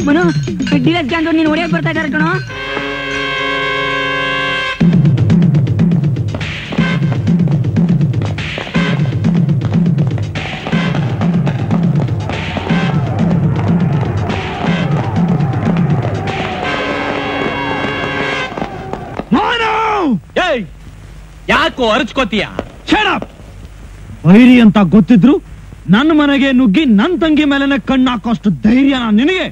Manu deluxe gang ನೀನು ಹೊಡೆಯಕ್ ಬರ್ತಾ ಇದಾರೆ ಕಣೋ ಏಯ್ ಯಾಕೋ ಅರ್ಚ್ಕೋತೀಯ ವೈರಿ ಅಂತ ಗೊತ್ತಿದ್ರು ನನ್ನ ಮನೆಗೆ ನುಗ್ಗಿ ನನ್ ತಂಗಿ ಮೇಲೆನೆ ಕಣ್ಣು ಹಾಕೋಷ್ಟು ಧೈರ್ಯನ ನಿನಗೆ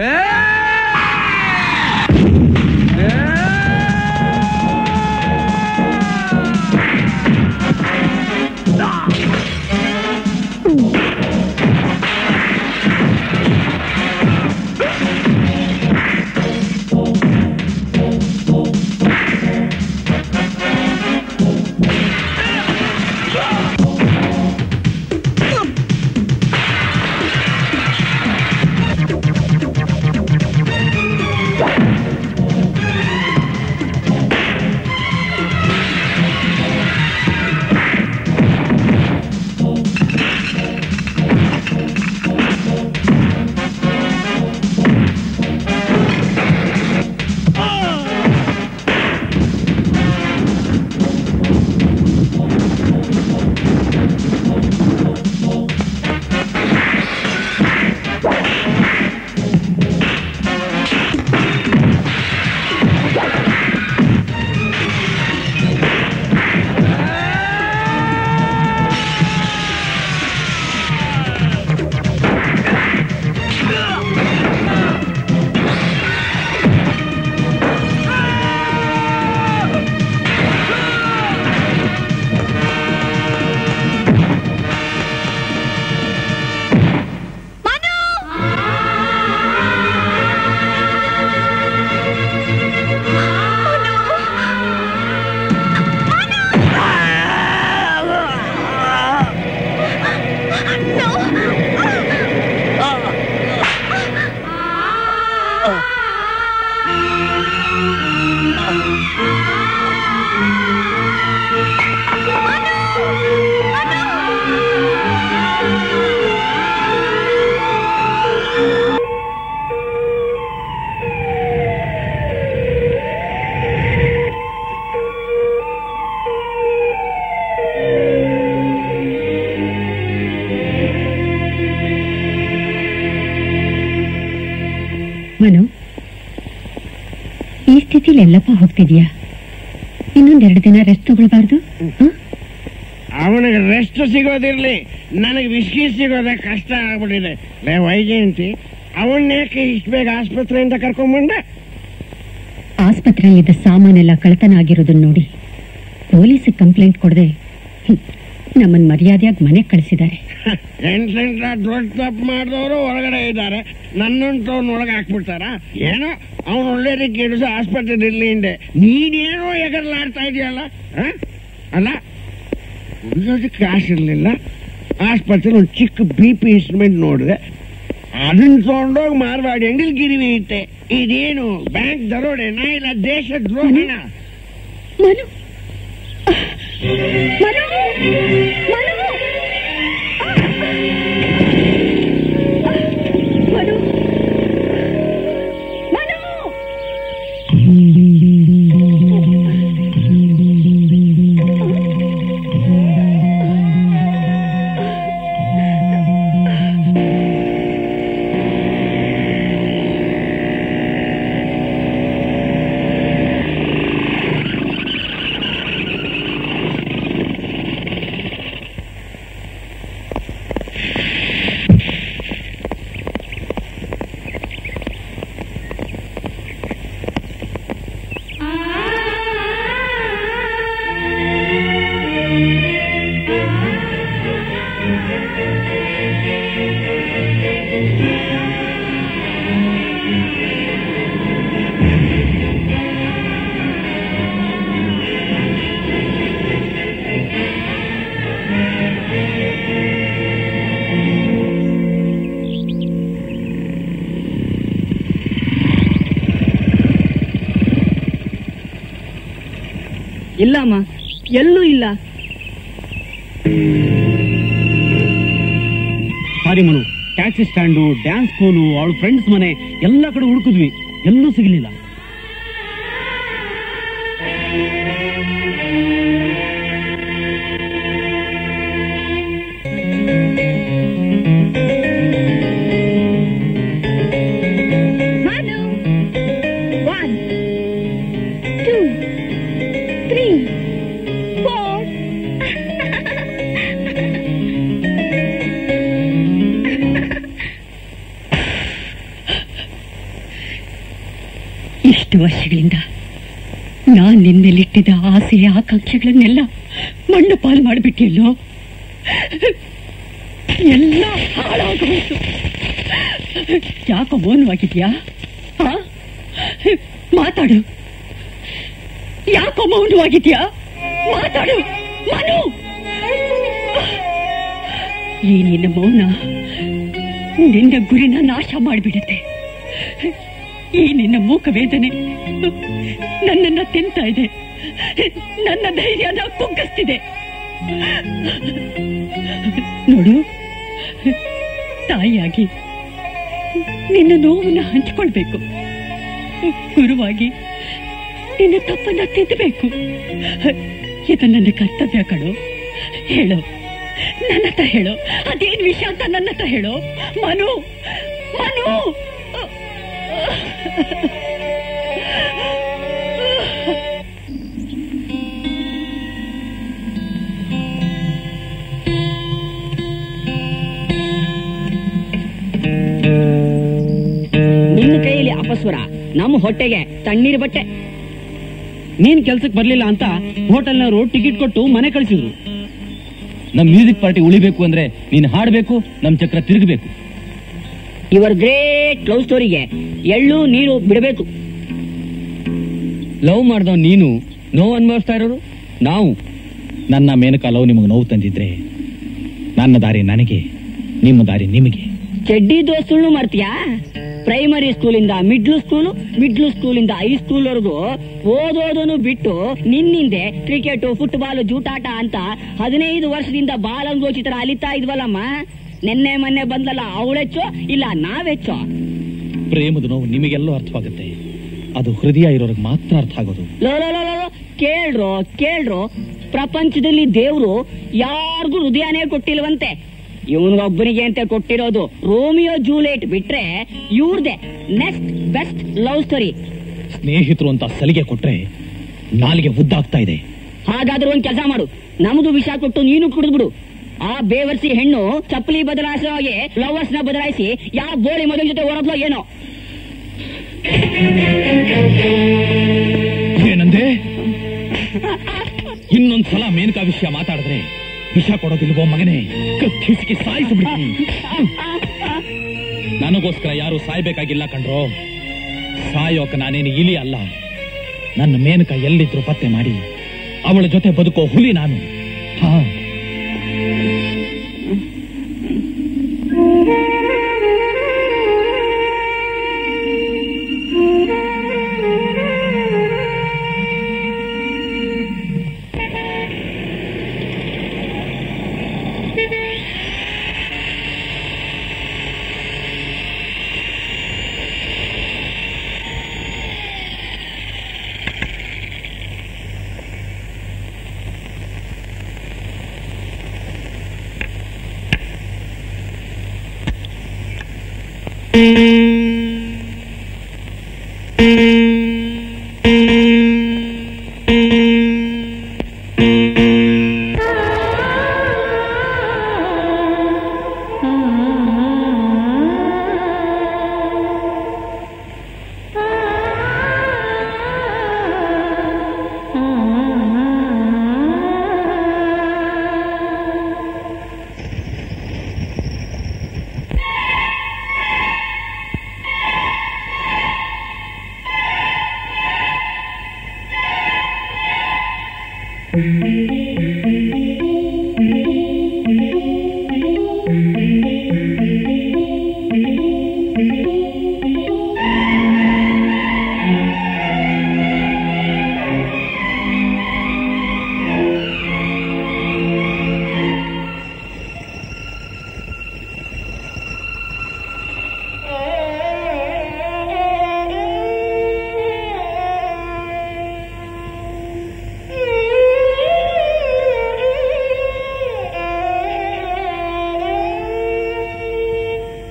ಮನು ಈ ಸ್ಥಿತಿಲಿ ಎಲ್ಲಪ್ಪ ಹೋಗ್ತಿದ್ಯಾ ಇನ್ನೊಂದೆರಡು ದಿನ ರೆಸ್ಟ್ ತಗೊಳ್ಬಾರ್ದು ಅವನಿಗೆ ರೆಸ್ಟ್ ಸಿಗೋದಿರ್ಲಿ ನನಗೆ ವಿಸ್ಕಿ ಸಿಗೋದೇ ಕಷ್ಟ ಆಗ್ಬಿಟ್ಟಿದೆ ಲೇ ವೈಜಯಂತಿ ಅವನ್ನೇಕೆ ಇಷ್ಟು ಬೇಗ ಆಸ್ಪತ್ರೆಯಿಂದ ಕರ್ಕೊಂಡ್ಬಂದೆ ಆಸ್ಪತ್ರೆಯಲ್ಲಿದ್ದ ಸಾಮಾನೆಲ್ಲ ಕಳ್ತನ ಆಗಿರೋದನ್ನ ನೋಡಿ ಪೊಲೀಸ್ ಕಂಪ್ಲೇಂಟ್ ಕೊಡದೆ ನಮ್ಮನ್ ಮರ್ಯಾದೆಯಾಗಿ ಮನೆಗೆ ಕಳಿಸಿದ್ದಾರೆ ಎಂಟೆಂಟ ದೊಡ್ಡ ತಪ್ಪು ಮಾಡಿದವರು ಹೊರಗಡೆ ಇದ್ದಾರೆ ನನ್ನಂತವ್ನ ಒಳಗೆ ಹಾಕ್ಬಿಡ್ತಾರ ಏನೋ ಅವನು ಒಳ್ಳೇದಕ್ಕೆ ಹಿಡಿದು ಆಸ್ಪತ್ರೆ ಇರ್ಲಿ ಹಿಂದೆ ನೀನೇನೋ ಎಗರ್ಲಾಡ್ತಾ ಇದೆಯಲ್ಲ ಅಲ್ಲ ಉಳಿಯೋದಕ್ಕೆ ಕಾಸು ಇರಲಿಲ್ಲ ಆಸ್ಪತ್ರೆ ಒಂದು ಚಿಕ್ಕ ಬಿ ಪಿ ಇನ್ಸ್ಟ್ರೂಮೆಂಟ್ ನೋಡಿದೆ ಅದನ್ನ ತಗೊಂಡೋಗಿ ಮಾರ್ವಾಡಿ ಅಂಗಡಿ ಗಿರಿವಿ ಇಟ್ಟೆ ಇದೇನು ಬ್ಯಾಂಕ್ ದರೋಡೆನಾ ಇಲ್ಲ ದೇಶ ದ್ರೋಹನ ಮನು ಮನು ಮನು ಮನು ಮನು ಇಲ್ಲ ಅಮ್ಮ ಎಲ್ಲೂ ಇಲ್ಲ sorry Manu taxi stand dance school ಅವಳ ಫ್ರೆಂಡ್ಸ್ ಮನೆ ಎಲ್ಲ ಕಡೆ ಹುಡುಕಿದ್ವಿ ಎಲ್ಲೂ ಸಿಗ್ಲಿಲ್ಲ Manu. One, two, three, four. ಇಷ್ಟು ವರ್ಷಗಳಿಂದ ನಾನ್ ನಿನ್ನೆಲಿಟ್ಟಿದ್ದ ಆಸೆ ಆಕಾಂಕ್ಷೆಗಳನ್ನೆಲ್ಲ ಮಣ್ಣು ಪಾಲು ಮಾಡಿಬಿಟ್ಟಿಲ್ಲೋ ಎಲ್ಲ ಹಾಳಾಗೋಯ್ತು ಯಾಕೋ ಮೌನವಾಗಿದ್ಯಾ ಆ? ಮಾತಾಡು ಯಾಕೋ ಮೌನವಾಗಿದ್ಯಾ ಮಾತಾಡು ಮನು ಈ ನಿನ್ನ ಮೌನ ನಿನ್ನ ಗುರಿನ ನಾಶ ಮಾಡಿಬಿಡುತ್ತೆ ಈ ನಿನ್ನ ಮೂಕ ವೇದನೆ ನನ್ನನ್ನ ತಿಂತಾ ಇದೆ ನನ್ನ ಧೈರ್ಯನ ಕುಗ್ಗಿಸ್ತಿದೆ ನೋಡು ತಾಯಿಯಾಗಿ ನಿನ್ನ ನೋವನ್ನ ಹಂಚಿಕೊಳ್ಬೇಕು ಗುರುವಾಗಿ ನಿನ್ನ ತಪ್ಪನ್ನ ತಿದ್ದಬೇಕು ಇದು ನನ್ನ ಕರ್ತವ್ಯ ಕಣು ಹೇಳು ನನ್ನ ಹತ್ರ ಹೇಳು ಅದೇನ್ ವಿಷಯ ಅಂತ ನನ್ನ ಹತ್ರ ಹೇಳು ಮನು ಮನು ನಿನ್ನ ಕೈಯಲ್ಲಿ ಅಪಸ್ವರ ನಮ್ಮ ಹೊಟ್ಟೆಗೆ ತಣ್ಣೀರ್ ಬಟ್ಟೆ ನೀನ್ ಕೆಲ್ಸಕ್ಕೆ ಬರ್ಲಿಲ್ಲ ಅಂತ ಹೋಟೆಲ್ನವರು ಟಿಕೆಟ್ ಕೊಟ್ಟು ಮನೆ ಕಳಿಸಿದ್ರು ನಮ್ ಮ್ಯೂಸಿಕ್ ಪಾರ್ಟಿ ಉಳಿಬೇಕು ಅಂದ್ರೆ ನೀನ್ ಹಾಡ್ಬೇಕು ನಮ್ ಚಕ್ರ ತಿರುಗಬೇಕು ಇವರ್ ಗ್ರೇಟ್ ಲವ್ ಸ್ಟೋರಿಗೆ ಎಳ್ಳು ನೀರು ಬಿಡಬೇಕು ಲವ್ ಮಾಡ್ದವ್ ನೀನು ನೋವು ಅನ್ಭವಿಸ್ತಾ ಇರೋರು ನಾವು ನನ್ನ ಮೇನಕ ಲವ್ ನಿಮಗೆ ನೋವು ತಂದಿದ್ರೆ ನನ್ನ ದಾರಿ ನನಗೆ ನಿಮ್ಮ ದಾರಿ ನಿಮಗೆ ಚೆಡ್ಡಿ ದೋಸ್ತುಳ್ನು ಮಾಡ್ತೀಯಾ ಪ್ರೈಮರಿ ಸ್ಕೂಲಿಂದ ಮಿಡ್ಲ್ ಸ್ಕೂಲು ಮಿಡ್ಲ್ ಸ್ಕೂಲಿಂದ ಹೈ ಸ್ಕೂಲ್ ವರೆಗೂ ಓದೋದನ್ನು ಬಿಟ್ಟು ನಿನ್ನಿಂದೆ ಕ್ರಿಕೆಟ್ ಫುಟ್ಬಾಲ್ ಜೂಟಾಟ ಅಂತ ಹದಿನೈದು ವರ್ಷದಿಂದ ಬಾಲಂಗೋಚಿ ತರ ಅಲಿತಾ ಇದ್ವಲ್ಲಮ್ಮ ನೆನ್ನೆ ಮೊನ್ನೆ ಬಂದಲ್ಲ ಅವಳೆಚ್ಚೋ ಇಲ್ಲ ನಾವೆಚ್ಚೋ ಪ್ರೇಮದ ನೋವು ನಿಮಗೆಲ್ಲೋ ಅರ್ಥವಾಗುತ್ತೆ ಅದು ಹೃದಯ ಇರೋರಿಗೆ ಮಾತ್ರ ಅರ್ಥ ಆಗೋದು ಲೋ ಲೋ ಲೋ ಲೋ ಲೋ, ಕೇಳ್ರೋ ಕೇಳ್ರೋ ಪ್ರಪಂಚದಲ್ಲಿ ದೇವ್ರು ಯಾರಿಗೂ ಹೃದಯನೇ ಕೊಟ್ಟಿಲ್ವಂತೆ ಇವನಿಗೊಬ್ಬನಿಗೆ ಅಂತ ಕೊಟ್ಟಿರೋದು ರೋಮಿಯೋ ಜೂಲಿಯಟ್ ಬಿಟ್ರೆ ಇವ್ರದೆ ನೆಕ್ಸ್ಟ್ ಬೆಸ್ಟ್ ಲವ್ ಸ್ಟೋರಿ ಸ್ನೇಹಿತರು ಅಂತ ಸಲಿಗೆ ಕೊಟ್ರೆ ನಾಲಿಗೆ ಉದ್ದಾಗ್ತಾ ಇದೆ ಹಾಗಾದ್ರೆ ಒಂದ್ ಕೆಲಸ ಮಾಡು ನಮ್ದು ವಿಷ ಕೊಟ್ಟು ನೀನು ಕುಡಿದ್ಬಿಡು ಆ ಬೇವರ್ಸಿ ಹೆಣ್ಣು ಚಪ್ಪಲಿ ಬದಲಾಯಿಸೋ ಹಾಗೆ ಲವರ್ಸ್ ನ ಬದಲಾಯಿಸಿ ಯಾವ ಬೋಳಿ ಮಗನ ಜೊತೆ ಓಡೋದ್ಲೋ ಏನೋ ಏನಂದೆ ಇನ್ನೊಂದ್ಸಲ ಮೇನಕಾ ವಿಷಯ ಮಾತಾಡಿದ್ರೆ ವಿಷ ಕೊಡೋದಿಲ್ವೋ ಮಗನೇ ಕತ್ತಿಸಿಗೆ ಸಾಯಿಸ್ಬಿಡ್ತೀನಿ ನನಗೋಸ್ಕರ ಯಾರು ಸಾಯ್ಬೇಕಾಗಿಲ್ಲ ಕಣ್ರೋ ಸಾಯೋಕ ನಾನೇನು ಇಲಿ ಅಲ್ಲ ನನ್ನ ಮೇನಕ ಎಲ್ಲಿದ್ರು ಪತ್ತೆ ಮಾಡಿ ಅವಳ ಜೊತೆ ಬದುಕೋ ಹುಲಿ ನಾನು ಹಾ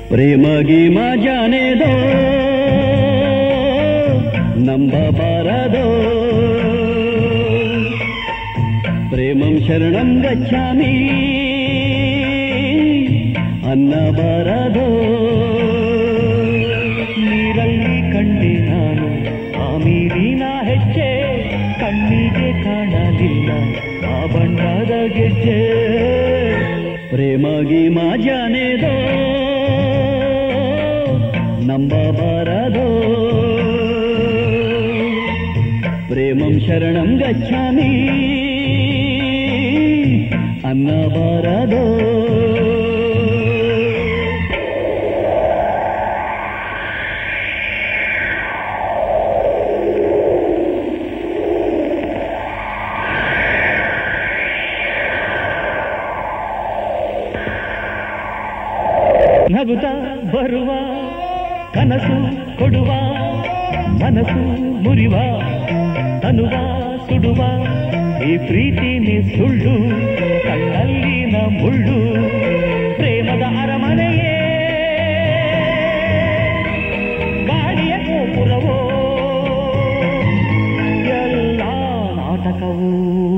ಪ್ರೇಮ ಗೀಮ ಜಾನೇದೋ ನಂಬಬಾರದೋ ಪ್ರೇಮಂ ಶರಣಂ ಗಚ್ಚಾಮಿ ಅನ್ನಬಾರದೋ ನೀರಲ್ಲಿ ಕಂಡೆ ನಾನು ಆ ಮೀರಿನ ಹೆಜ್ಜೆ ಕಣ್ಣಿಗೆ ಕಾಣಲಿಲ್ಲ ಆ ಬಣ್ಣದ ಗೆಜ್ಜೆ ಪ್ರೇಮ ಗೀಮ ಜಾನೇದೋ ನಂಬಬಾರದೋ ಪ್ರೇಮಂ ಶರಣಂ ಗಚ್ಚಾಮಿ ಅನ್ನಬಾರದೋ ನಗುತ್ತ ಬರುವ ಕನಸು ಕೊಡುವ ಮನಸ್ಸು ಮುರಿವ ತನುವ ಸುಡುವ ಈ ಪ್ರೀತಿನೇ ಸುಳ್ಳು ಕಣ್ಣಲ್ಲಿನ ಮುಳ್ಳು ಪ್ರೇಮದ ಅರಮನೆಯೇ ಗಾಳಿಯ ಗೋಪುರವೋ ಎಲ್ಲ ನಾಟಕವೂ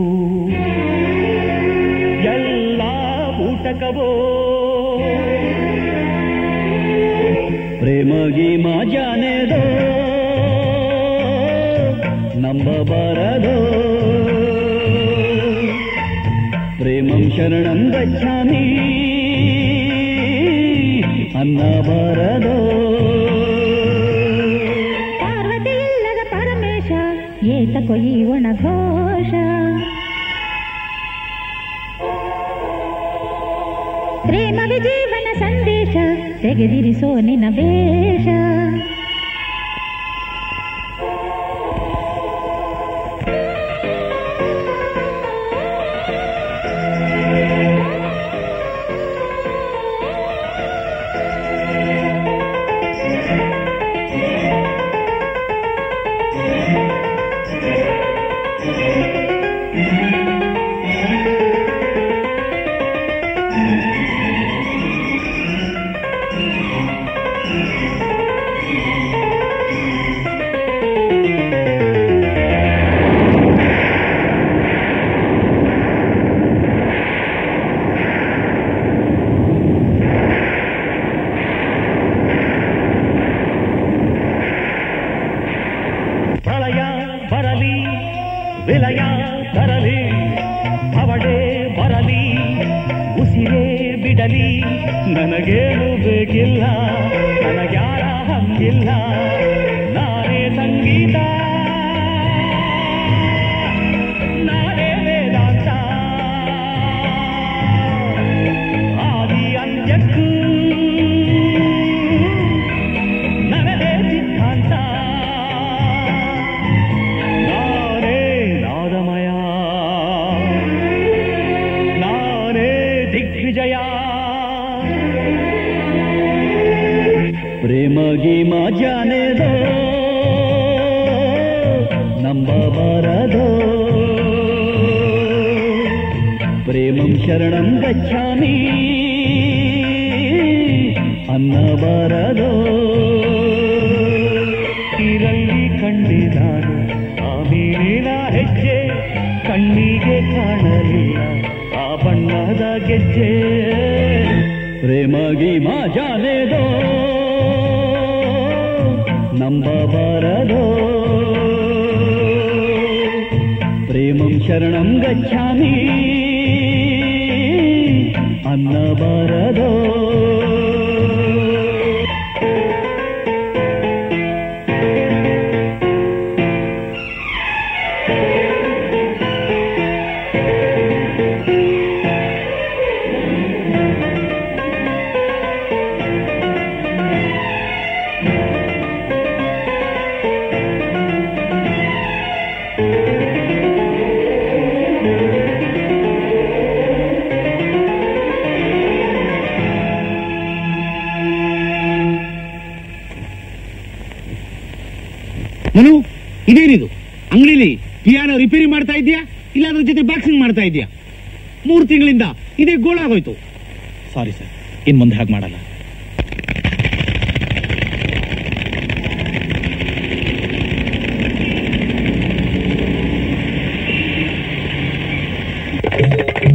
ಎಲ್ಲ ಊಟಕವೋ ಪ್ರೇಮ ಗೀಮ ಜಾನೇದೋ ನಂಬಬಾರದೋ ಪ್ರೇಮಂ ಶರಣಂ ಗಚ್ಚಾಮಿ ಅನ್ನಬಾರದೋ ಪಾರ್ವತಿ ಇಲ್ಲದ ಪರಮೇಶ ಏತಕೋ ಈ ಒಣಘೋಷ ಪ್ರೇಮವೇ ಜೀವನ ಸಂದೇಶ ತೆಗೆದಿರಿಸೋ ನಿನ್ನ ವೇಷ ಪ್ರಳಯ ಬರಲಿ ವಿಲಯ ತರಲಿ ಅವಳೇ ಬರಲಿ ಉಸಿರೇ ಬಿಡಲಿ ನನಗೇನು ಬೇಕಿಲ್ಲ ನನಗ್ಯಾರ ಹಂಗಿಲ್ಲ ನಾನೇ ಸಂಗೀತ ನಾನೇ ವೇದಾಂತ ಆದಿ ಅಂತ್ಯಕ್ಕೂ ನನ್ನದೇ ಸಿದ್ಧಾಂತ ನಾನೇ ನಾದಮಯ ನಾನೇ ದಿಗ್ವಿಜಯ ಪ್ರೇಮ ಗೀಮ ಜಾನೇದೋ ನಂಬಬಾರದೋ ಪ್ರೇಮಂ ಶರಣಂ ಗಚ್ಚಾಮಿ ಅನ್ನಬಾರದೋ ಇರಲ್ಲಿ ಕಂಡೆ ನಾನು ಆ ಮೀನಿನ ಹೆಜ್ಜೆ ಕಣ್ಣಿಗೆ ಕಾಣಲಿಲ್ಲ ಆ ಬಣ್ಣದ ಗೆಜ್ಜೆ ಪ್ರೇಮ ಗೀಮ ಜಾನೇದೋ ನಂಬಬಾರದೋ ಪ್ರೇಮಂ ಶರಣಂ ಗಚ್ಚಾಮಿ ಅನ್ನಬಾರದೋ ಮನು ಇದೇನಿದು ಅಂಗಡಿಲಿ ಪಿಯಾನೋ ರಿಪೇರಿ ಮಾಡ್ತಾ ಇದೀಯಾ ಇಲ್ಲ ಅದ್ರ ಜೊತೆ ಬಾಕ್ಸಿಂಗ್ ಮಾಡ್ತಾ ಇದೀಯಾ ಮೂರು ತಿಂಗಳಿಂದ ಇದೇ ಗೋಳಾಗೋಯ್ತು ಸಾರಿ ಸರ್ ಇನ್ ಮುಂದೆ ಹಾಗೆ ಮಾಡಲ್ಲ ಆ